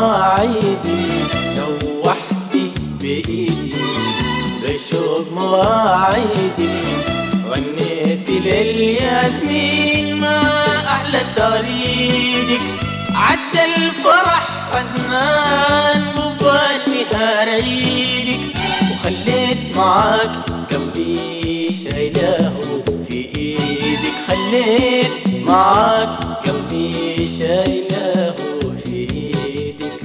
مواعيدي لوحتي بإيدي بشوق مواعيدي غنيت للياسمين ما أحلى تغريدك عدى الفرح حزنان ببالي نهار عيدك وخليت معاك قلبي شايله في ايدك خليت معاك قلبي شايله في ايدك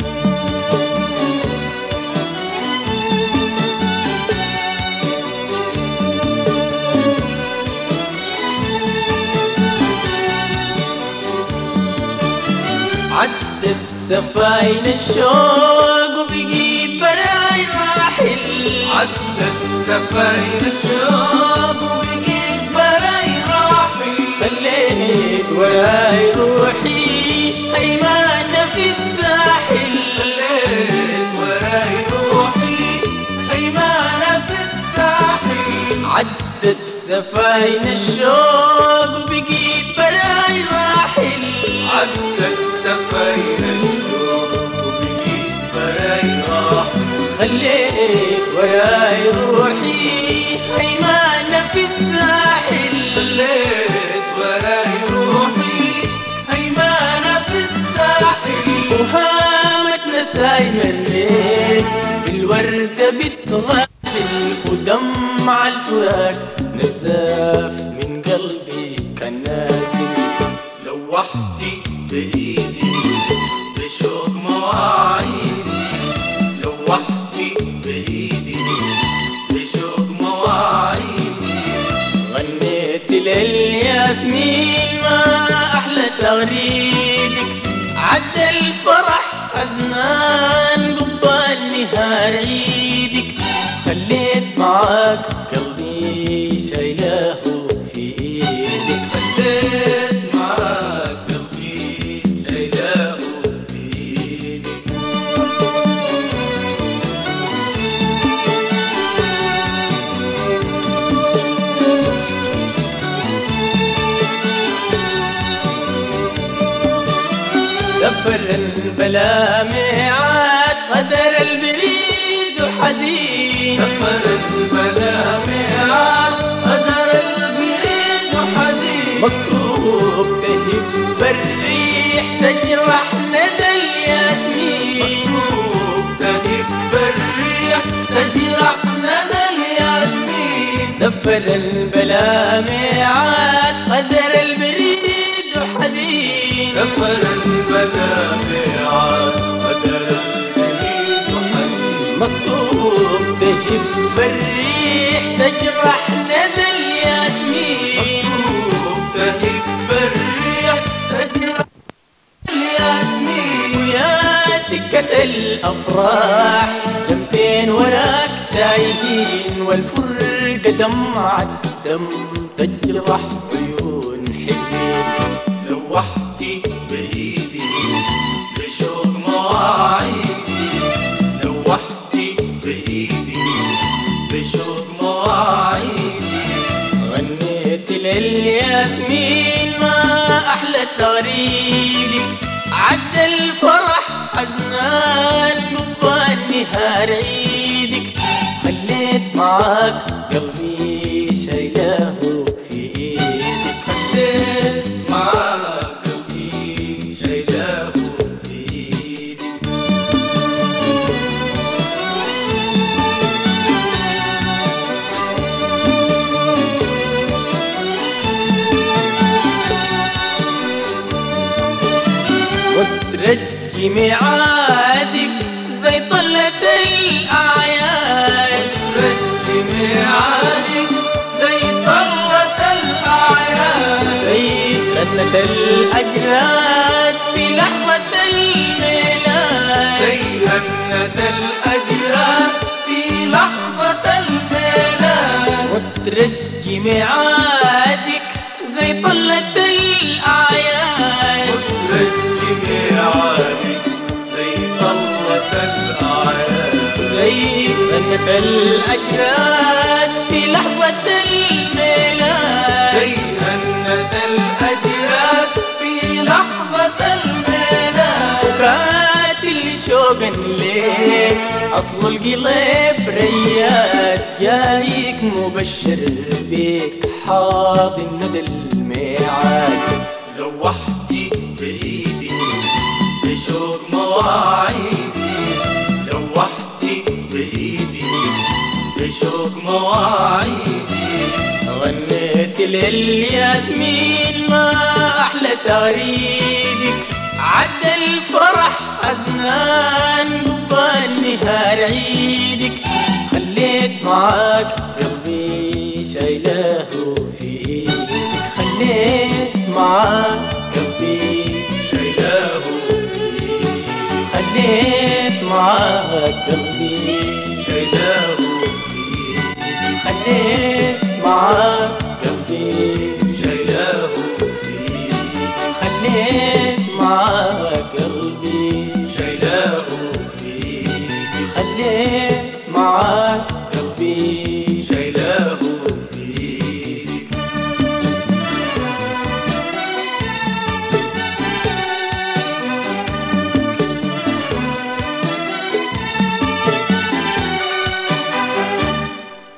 عدت سفاين الشوق وبقي براي راحل عدت سفاين الشوق وبقيت براي راحي خليت وراي روحي حيمانة في الساحل خليت وراي روحي حيمانة في الساحل عدت سفاين الشوق وبقي براي راحل عدت سفاين الشوق وبقيت براي راحي خليت وراي روحي حيمانة في الساحل خليت وراي روحي حيمانة في الساحل وهامت نساي مريت في الوردة بتغازل ودمع الفراق نزاف من قلبي كان نازل لوحتي بإيدي بشوق مواعيدي لوحتي بإيدي بشوق مواعيدي غنيت للياسمين ما أحلى تغريدك عدى الفرح حزنان قبال نهار عيدك خليت معاك قلبي شايله في ايدك خليت معاك قلبي شايله في إيدي سفر بلا ميعاد قدر البريد وحزين سفر البلا ميعاد قدر البريد وحزين مكتوب تهب بالريح تجرح ندى الياسمين مكتوب تهب الريح تجرح ندى الياسمين سفر البلا ميعاد قدر البريد وحزين سفر البلا ميعاد قدر البريد وحزين مكتوب تهب بالريح تجرح ندى الياسمين مكتوب تهب الريح تجرح الياسمين ويا سكة الأفراح لمتين وراك تايهين والفرقة دمعة دم تجرح عيون حلوين لوحتي بإيدي بشوق مواعيدي لوحتي بإيدي بشوق مواعيدي غنيت للياسمين ما أحلى تغريدك عدى الفرح حزنان قبال نهار عيدك خليت معاك قلبي شايله في ايدك خليت معاك قلبي شايله في إيدي وترجي ميعادك زي طلة الأعياد رجي ميعادك زي طلة الأعياد زي رنة الأجراس في لحظة الميلاد زي هنة الأجراس في لحظة الميلاد وترجي ميعادك زي طلة الأعياد رجي ميعادك زي طلة الأعياد زي رنة الأجراس في لحظة الميلاد زي هنة الأجراس في لحظة الميلاد وكانت اللي شوقا ليك أصل القلب ريات جايك مبشر بيك حاضن ندى الميعاد لو وحدي بإيدي بشوق مواعيدي لو وحدي بإيدي بشوق مواعيدي غنيت للياسمين ما أحلى تغريدك عد الفرح أزنان قبال نهار عيدك خليت معاك قلبي شايله في ايدك خليت معاك قلبي شايلاه بإيدي خليت معاك قلبي شايلاه بإيدي خليت معاك قلبي